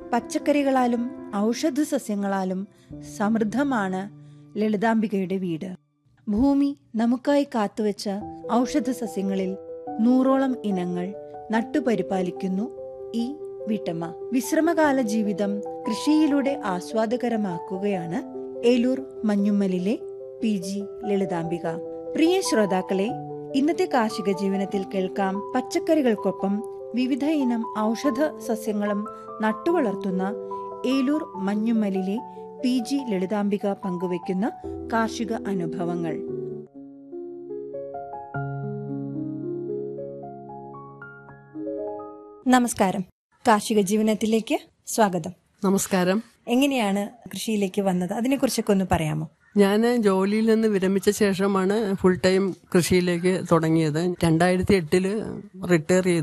പച്ചക്കറികളാലും ഔഷധ സസ്യങ്ങളാലും സമൃദ്ധമാണ് ലളിതാംബികയുടെ വീട് ഭൂമി നമുക്കായി കാത്തുവച്ച ഔഷധ സസ്യങ്ങളിൽ നൂറോളം ഇനങ്ങൾ നട്ടുപരിപാലിക്കുന്നു ഈ വീട്ടമ്മ വിശ്രമകാല ജീവിതം കൃഷിയിലൂടെ ആസ്വാദകരമാക്കുകയാണ് ഏലൂർ മഞ്ഞുമ്മലിലെ പി ജി ലളിതാംബിക പ്രിയ ശ്രോതാക്കളെ ഇന്നത്തെ കാർഷിക ജീവനത്തിൽ കേൾക്കാം പച്ചക്കറികൾക്കൊപ്പം വിവിധ ഇനം ഔഷധ സസ്യങ്ങളും നട്ടുവളർത്തുന്ന ഏലൂർ മഞ്ഞുമ്മലിലെ പി ജി ലളിതാംബിക പങ്കുവയ്ക്കുന്ന കാർഷിക അനുഭവങ്ങൾ നമസ്കാരം കാർഷിക ജീവനത്തിലേക്ക് സ്വാഗതം നമസ്കാരം എങ്ങനെയാണ് കൃഷിയിലേക്ക് വന്നത് അതിനെക്കുറിച്ചൊക്കെ ഒന്ന് പറയാമോ ഞാൻ ജോലിയിൽ നിന്ന് വിരമിച്ച ശേഷമാണ് ഫുൾ ടൈം കൃഷിയിലേക്ക് തുടങ്ങിയത് രണ്ടായിരത്തി എട്ടില് റിട്ടയർ ചെയ്തു